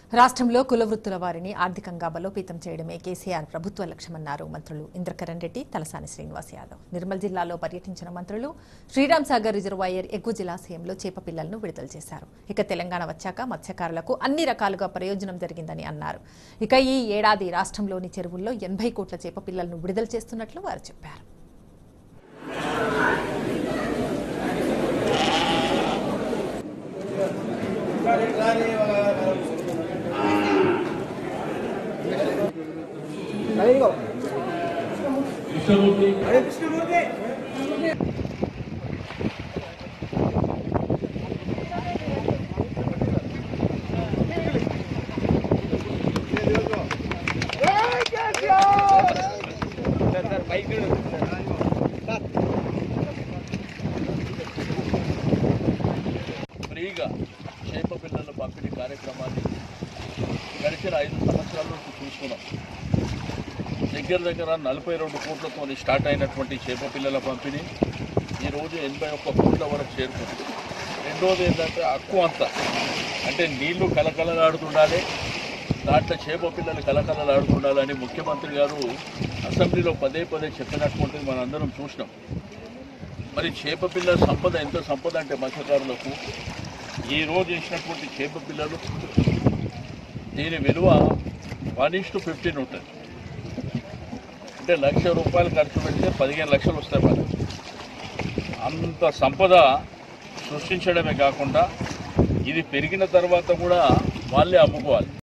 రాష్ట్రంలో కుల వృత్తుల వారిని ఆర్థికంగా బలోపేతం చేయడమే కేసీఆర్ ప్రభుత్వ లక్ష్యమన్నారు మంత్రులు ఇంద్రకరణ్ రెడ్డి తలసాని శ్రీనివాస్ యాదవ్ నిర్మల్ జిల్లాలో పర్యటించిన మంత్రులు శ్రీరామ్ సాగర్ రిజర్వాయర్ ఎగువ జలాశయంలో చేప పిల్లలను విడుదల చేశారు ఇక తెలంగాణ వచ్చాక మత్స్యకారులకు అన్ని రకాలుగా ప్రయోజనం జరిగిందని అన్నారు ఇక ఈ ఏడాది రాష్ట్రంలోని చెరువుల్లో ఎనభై కోట్ల చేప పిల్లలను విడుదల చేస్తున్నట్లు వారు చెప్పారు ఫ్రీగా చేప పిల్లల పంపిణీ కార్యక్రమాన్ని గడిచిన ఐదు సంవత్సరాల నుంచి చూస్తున్నాం దగ్గర దగ్గర నలభై రెండు కోట్లతో స్టార్ట్ అయినటువంటి చేప పిల్లల పంపిణీ ఈరోజు ఎనభై ఒక్క కోట్ల వరకు చేరుకుంది రెండోది ఏంటంటే అక్కువ అంత అంటే నీళ్లు కలకలలాడుతుండాలి దాంట్లో చేప పిల్లలు కలకలలాడుతుండాలని ముఖ్యమంత్రి గారు అసెంబ్లీలో పదే పదే చెప్పినటువంటిది మనందరం చూసినాం మరి చేప పిల్లల సంపద ఎంత సంపద అంటే మత్స్యకారులకు ఈ రోజు వేసినటువంటి చేప పిల్లలు దీని విలువ వన్ ఇస్ టు ఫిఫ్టీన్ ఉంటుంది అంటే లక్ష రూపాయలు ఖర్చు పెడితే పదిహేను లక్షలు వస్తాయి మనకి అంత సంపద సృష్టించడమే కాకుండా ఇది పెరిగిన తర్వాత కూడా వాళ్ళే అమ్ముకోవాలి